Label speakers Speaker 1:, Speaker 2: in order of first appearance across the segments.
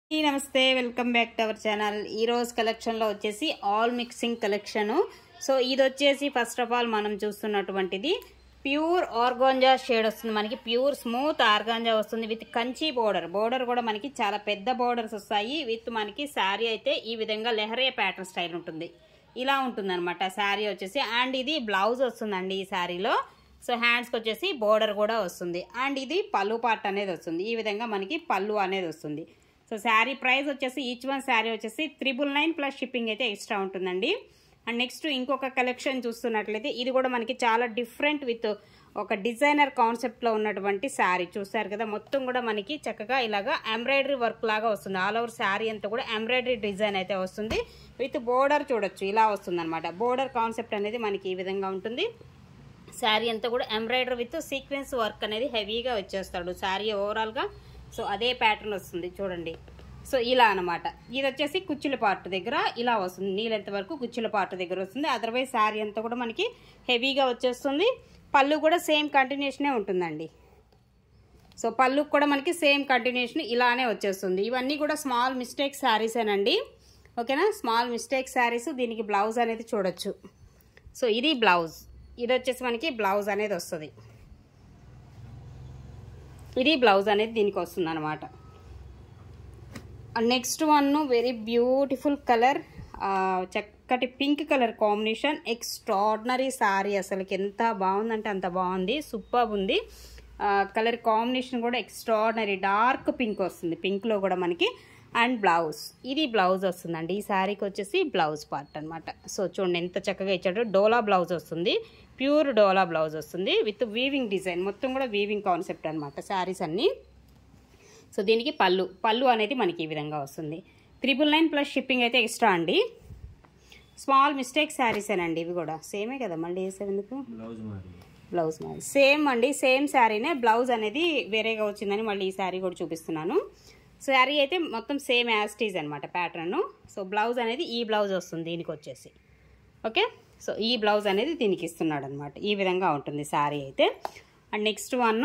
Speaker 1: ఈ నమస్తే welcome back to our channel ఈ రోజు కలెక్షన్లో వచ్చేసి ఆల్ మిక్సింగ్ కలెక్షన్ సో ఇది వచ్చేసి ఫస్ట్ ఆఫ్ ఆల్ మనం చూస్తున్నటువంటిది ప్యూర్ ఆర్గాంజా షేడ్ వస్తుంది మనకి ప్యూర్ స్మూత్ ఆర్గాంజా వస్తుంది విత్ కంచి బోర్డర్ బోర్డర్ కూడా మనకి చాలా పెద్ద బోర్డర్స్ వస్తాయి విత్ మనకి శారీ అయితే ఈ విధంగా లెహరే ప్యాటర్న్ స్టైల్ ఉంటుంది ఇలా ఉంటుంది అనమాట శారీ వచ్చేసి అండ్ ఇది బ్లౌజ్ వస్తుందండి ఈ శారీలో సో హ్యాండ్స్కి వచ్చేసి బోర్డర్ కూడా వస్తుంది అండ్ ఇది పళ్ళు పార్ట్ అనేది వస్తుంది ఈ విధంగా మనకి పళ్ళు అనేది వస్తుంది సో శారీ ప్రైస్ వచ్చేసి ఈచ్ వన్ శారీ వచ్చేసి త్రిబుల్ నైన్ ప్లస్ షిప్పింగ్ అయితే ఎక్స్ట్రా ఉంటుందండి అండ్ నెక్స్ట్ ఇంకొక కలెక్షన్ చూస్తున్నట్లయితే ఇది కూడా మనకి చాలా డిఫరెంట్ విత్ ఒక డిజైనర్ కాన్సెప్ట్లో ఉన్నటువంటి శారీ చూస్తారు కదా మొత్తం కూడా మనకి చక్కగా ఇలాగా ఎంబ్రాయిడరీ వర్క్ లాగా వస్తుంది ఆల్ ఓవర్ శారీ అంతా కూడా ఎంబ్రాయిడరీ డిజైన్ అయితే వస్తుంది విత్ బోర్డర్ చూడొచ్చు ఇలా వస్తుంది అనమాట బోర్డర్ కాన్సెప్ట్ అనేది మనకి ఈ విధంగా ఉంటుంది శారీ అంతా కూడా ఎంబ్రాయిడరీ విత్ సీక్వెన్స్ వర్క్ అనేది హెవీగా వచ్చేస్తాడు శారీ ఓవరాల్గా సో అదే ప్యాటర్న్ వస్తుంది చూడండి సో ఇలా అనమాట ఇది వచ్చేసి కుచ్చుల పార్ట్ దగ్గర ఇలా వస్తుంది నీళ్ళెంత వరకు కుచ్చుల పార్ట్ దగ్గర వస్తుంది అదర్వైజ్ శారీ అంతా కూడా మనకి హెవీగా వచ్చేస్తుంది పళ్ళు కూడా సేమ్ కంటిన్యూషనే ఉంటుందండి సో పళ్ళు కూడా మనకి సేమ్ కంటిన్యూషన్ ఇలానే వచ్చేస్తుంది ఇవన్నీ కూడా స్మాల్ మిస్టేక్ శారీసేనండి ఓకేనా స్మాల్ మిస్టేక్ శారీస్ దీనికి బ్లౌజ్ అనేది చూడొచ్చు సో ఇది బ్లౌజ్ ఇది వచ్చేసి మనకి బ్లౌజ్ అనేది వస్తుంది ఇది బ్లౌజ్ అనేది దీనికి వస్తుంది అనమాట next one very beautiful colour చక్కటి pink colour combination extraordinary sari అసలుకి ఎంత బాగుందంటే అంత బాగుంది సూపర్ ఉంది కలర్ కాంబినేషన్ కూడా ఎక్స్ట్రాడినరీ డార్క్ పింక్ వస్తుంది పింక్లో కూడా మనకి అండ్ బ్లౌజ్ ఇది బ్లౌజ్ వస్తుందండి ఈ శారీకి వచ్చేసి బ్లౌజ్ పార్ట్ అనమాట సో చూడండి ఎంత చక్కగా ఇచ్చాడు డోలా బ్లౌజ్ వస్తుంది ప్యూర్ డోలా బ్లౌజ్ వస్తుంది విత్ వీవింగ్ డిజైన్ మొత్తం కూడా వీవింగ్ కాన్సెప్ట్ అనమాట శారీస్ అన్నీ సో దీనికి పళ్ళు పళ్ళు అనేది మనకి ఈ విధంగా వస్తుంది త్రిబుల్ నైన్ ప్లస్ షిప్పింగ్ అయితే ఎక్స్ట్రా అండి స్మాల్ మిస్టేక్ శారీసేనండి ఇవి కూడా సేమే కదా మళ్ళీ వేసేందుకు
Speaker 2: బ్లౌజ్ మాది
Speaker 1: బ్లౌజ్ మాది సేమ్ అండి సేమ్ శారీనే బ్లౌజ్ అనేది వేరేగా వచ్చిందని మళ్ళీ ఈ శారీ కూడా చూపిస్తున్నాను శారీ అయితే మొత్తం సేమ్ యాస్టీజ్ అనమాట ప్యాటర్న్ సో బ్లౌజ్ అనేది ఈ బ్లౌజ్ వస్తుంది దీనికి వచ్చేసి ఓకే సో ఈ బ్లౌజ్ అనేది దీనికి ఇస్తున్నాడు అనమాట ఈ విధంగా ఉంటుంది శారీ అయితే అండ్ నెక్స్ట్ వన్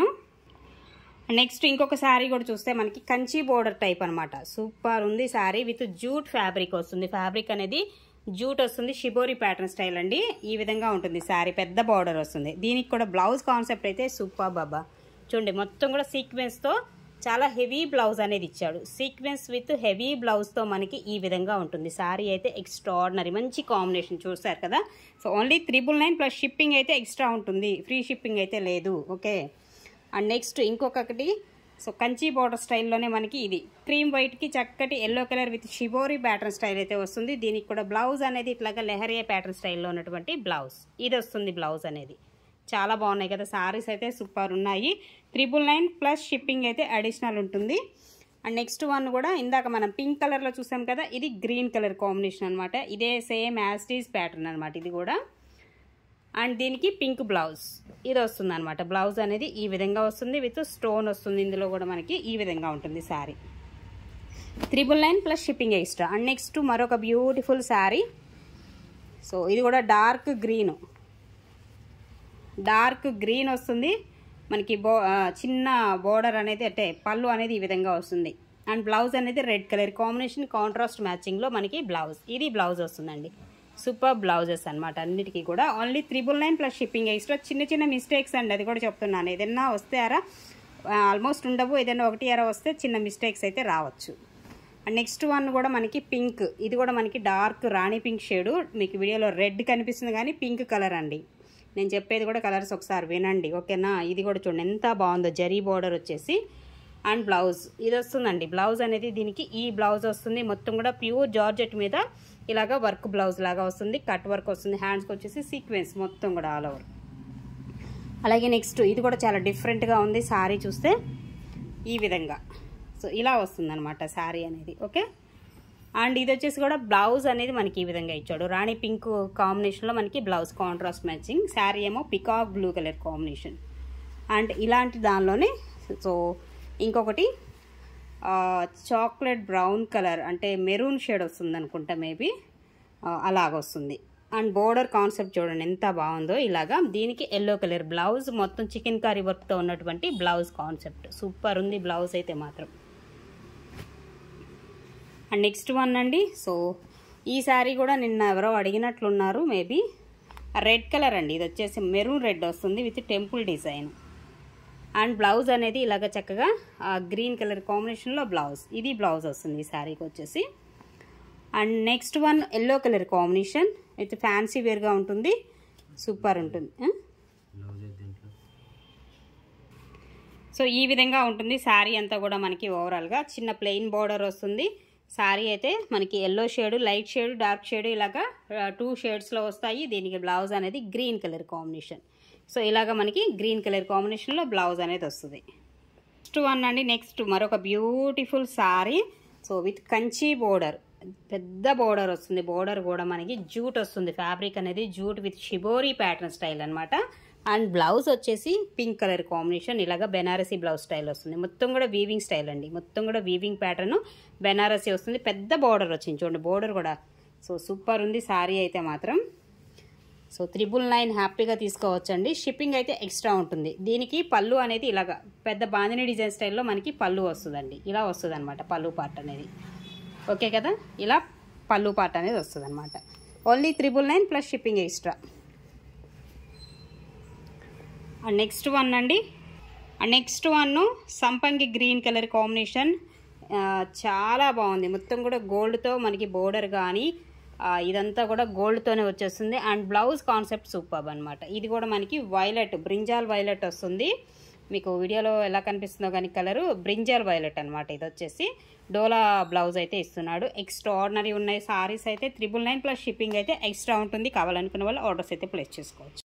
Speaker 1: నెక్స్ట్ ఇంకొక శారీ కూడా చూస్తే మనకి కంచి బోర్డర్ టైప్ అనమాట సూపర్ ఉంది శారీ విత్ జూట్ ఫ్యాబ్రిక్ వస్తుంది ఫ్యాబ్రిక్ అనేది జూట్ వస్తుంది షిబోరి ప్యాటర్న్ స్టైల్ అండి ఈ విధంగా ఉంటుంది శారీ పెద్ద బార్డర్ వస్తుంది దీనికి కూడా బ్లౌజ్ కాన్సెప్ట్ అయితే సూపర్ బాబా చూడండి మొత్తం కూడా సీక్వెన్స్తో చాలా హెవీ బ్లౌజ్ అనేది ఇచ్చాడు సీక్వెన్స్ విత్ హెవీ బ్లౌజ్తో మనకి ఈ విధంగా ఉంటుంది శారీ అయితే ఎక్స్ట్రాడినరీ మంచి కాంబినేషన్ చూసారు కదా so only triple nine plus shipping అయితే ఎక్స్ట్రా ఉంటుంది ఫ్రీ షిప్పింగ్ అయితే లేదు ఓకే అండ్ నెక్స్ట్ ఇంకొకటి సో కంచి బోర్డర్ స్టైల్లోనే మనకి ఇది క్రీమ్ వైట్కి చక్కటి yellow colour with shibori pattern style అయితే వస్తుంది దీనికి కూడా బ్లౌజ్ అనేది ఇట్లాగా లెహరియా ప్యాటర్న్ స్టైల్లో ఉన్నటువంటి బ్లౌజ్ ఇది వస్తుంది బ్లౌజ్ అనేది చాలా బాగున్నాయి కదా సారీస్ అయితే సూపర్ ఉన్నాయి త్రిబుల్ నైన్ ప్లస్ షిప్పింగ్ అయితే అడిషనల్ ఉంటుంది అండ్ నెక్స్ట్ వన్ కూడా ఇందాక మనం పింక్ కలర్లో చూసాం కదా ఇది గ్రీన్ కలర్ కాంబినేషన్ అనమాట ఇదే సేమ్ యాస్టీజ్ ప్యాటర్న్ అనమాట ఇది కూడా అండ్ దీనికి పింక్ బ్లౌజ్ ఇది వస్తుంది అనమాట బ్లౌజ్ అనేది ఈ విధంగా వస్తుంది విత్ స్టోన్ వస్తుంది ఇందులో కూడా మనకి ఈ విధంగా ఉంటుంది sari triple nine plus shipping extra and next మరొక బ్యూటిఫుల్ శారీ సో ఇది కూడా డార్క్ గ్రీన్ డార్క్ గ్రీన్ వస్తుంది మనకి బో ఆ, చిన్న బోర్డర్ అనేది అంటే పళ్ళు అనేది ఈ విధంగా వస్తుంది అండ్ బ్లౌజ్ అనేది రెడ్ కలర్ కాంబినేషన్ కాంట్రాస్ట్ మ్యాచింగ్లో మనకి బ్లౌజ్ ఇది బ్లౌజ్ వస్తుందండి సూపర్ బ్లౌజెస్ అనమాట అన్నిటికీ కూడా only triple nine plus shipping extra చిన్న చిన్న మిస్టేక్స్ అండి అది కూడా చెప్తున్నాను ఏదైనా వస్తే అరా ఆల్మోస్ట్ ఉండవు ఏదైనా ఒకటి అరా వస్తే చిన్న మిస్టేక్స్ అయితే రావచ్చు అండ్ నెక్స్ట్ వన్ కూడా మనకి పింక్ ఇది కూడా మనకి డార్క్ రాణి పింక్ షేడు మీకు వీడియోలో రెడ్ కనిపిస్తుంది కానీ పింక్ కలర్ అండి నేను చెప్పేది కూడా కలర్స్ ఒకసారి వినండి ఓకేనా ఇది కూడా చూడండి ఎంత బాగుందో జరీ బోర్డర్ వచ్చేసి అండ్ బ్లౌజ్ ఇది వస్తుందండి బ్లౌజ్ అనేది దీనికి ఈ బ్లౌజ్ వస్తుంది మొత్తం కూడా ప్యూర్ జార్జెట్ మీద ఇలాగా వర్క్ బ్లౌజ్ లాగా వస్తుంది కట్ వర్క్ వస్తుంది హ్యాండ్స్కి వచ్చేసి సీక్వెన్స్ మొత్తం కూడా ఆల్ ఓవర్ అలాగే నెక్స్ట్ ఇది కూడా చాలా డిఫరెంట్గా ఉంది శారీ చూస్తే ఈ విధంగా సో ఇలా వస్తుంది అనమాట శారీ అనేది ఓకే అండ్ ఇది వచ్చేసి కూడా బ్లౌజ్ అనేది మనకి ఈ విధంగా ఇచ్చాడు రాణి పింక్ కాంబినేషన్లో మనకి బ్లౌజ్ కాంట్రాస్ట్ మ్యాచింగ్ శారీ ఏమో peacock blue colour combination and ఇలాంటి దానిలోనే సో ఇంకొకటి చాక్లెట్ బ్రౌన్ కలర్ అంటే మెరూన్ షేడ్ వస్తుంది అనుకుంటా మేబీ అలాగొస్తుంది అండ్ బోర్డర్ కాన్సెప్ట్ చూడండి ఎంత బాగుందో ఇలాగా దీనికి ఎల్లో కలర్ బ్లౌజ్ మొత్తం చికెన్ కర్రీ వర్క్తో ఉన్నటువంటి బ్లౌజ్ కాన్సెప్ట్ సూపర్ ఉంది బ్లౌజ్ అయితే మాత్రం అండ్ నెక్స్ట్ వన్ అండి సో ఈ శారీ కూడా నిన్న ఎవరో అడిగినట్లున్నారు మేబీ రెడ్ కలర్ అండి ఇది వచ్చేసి మెరూన్ రెడ్ వస్తుంది with temple design and blouse అనేది ఇలాగ చక్కగా గ్రీన్ కలర్ కాంబినేషన్లో బ్లౌజ్ ఇది బ్లౌజ్ వస్తుంది ఈ శారీకి వచ్చేసి and next one yellow colour combination with fancy వేర్గా ఉంటుంది సూపర్ ఉంటుంది ఆ? సో ఈ విధంగా ఉంటుంది శారీ అంతా కూడా మనకి ఓవరాల్గా చిన్న ప్లెయిన్ బార్డర్ వస్తుంది శారీ అయితే మనకి yellow shade light shade dark shade ఇలాగా టూ షేడ్స్లో వస్తాయి దీనికి బ్లౌజ్ అనేది గ్రీన్ కలర్ కాంబినేషన్ సో ఇలాగ మనకి గ్రీన్ కలర్ కాంబినేషన్లో బ్లౌజ్ అనేది వస్తుంది నెక్స్ట్ వన్ అండి నెక్స్ట్ మరొక beautiful sari so with Kanchi border పెద్ద బోర్డర్ వస్తుంది బోర్డర్ కూడా మనకి జూట్ వస్తుంది ఫ్యాబ్రిక్ అనేది jute with shibori pattern style అనమాట అండ్ బ్లౌజ్ వచ్చేసి పింక్ కలర్ కాంబినేషన్ ఇలాగ బెనారసీ బ్లౌజ్ స్టైల్ వస్తుంది మొత్తం కూడా వీవింగ్ స్టైల్ అండి మొత్తం కూడా వీవింగ్ ప్యాటర్న్ బెనారసీ వస్తుంది పెద్ద బోర్డర్ వచ్చింది చూడండి బోర్డర్ కూడా సో సూపర్ ఉంది శారీ అయితే మాత్రం సో త్రిబుల్ నైన్ హ్యాపీగా తీసుకోవచ్చండి షిప్పింగ్ అయితే ఎక్స్ట్రా ఉంటుంది దీనికి పళ్ళు అనేది ఇలాగ పెద్ద బాందిని డిజైన్ స్టైల్లో మనకి పళ్ళు వస్తుందండి ఇలా వస్తుంది అనమాట పళ్ళు పార్ట్ అనేది ఓకే కదా ఇలా పళ్ళు పార్ట్ అనేది వస్తుంది అనమాట only triple nine plus shipping extra and next one అండి అండ్ నెక్స్ట్ వన్ సంపంగి గ్రీన్ కలర్ కాంబినేషన్ ఆ, చాలా బాగుంది మొత్తం కూడా గోల్డ్తో మనకి బోర్డర్ కానీ ఆ, ఇదంతా కూడా గోల్డ్తోనే వచ్చేస్తుంది అండ్ బ్లౌజ్ కాన్సెప్ట్ సూపర్ అనమాట ఇది కూడా మనకి వైలెట్ బ్రింజాల్ వైలెట్ వస్తుంది మీకు వీడియోలో ఎలా కనిపిస్తుందో కానీ కలరు బ్రింజాల్ వైలెట్ అనమాట ఇది వచ్చేసి డోలా బ్లౌజ్ అయితే ఇస్తున్నాడు ఎక్స్ట్రా ఆర్డినరీ ఉన్నాయి సారీస్ అయితే త్రిబుల్ నైన్ ప్లస్ షిప్పింగ్ అయితే ఎక్స్ట్రా ఉంటుంది కావాలనుకున్న వాళ్ళు ఆర్డర్స్ అయితే ప్లేస్ చేసుకోవచ్చు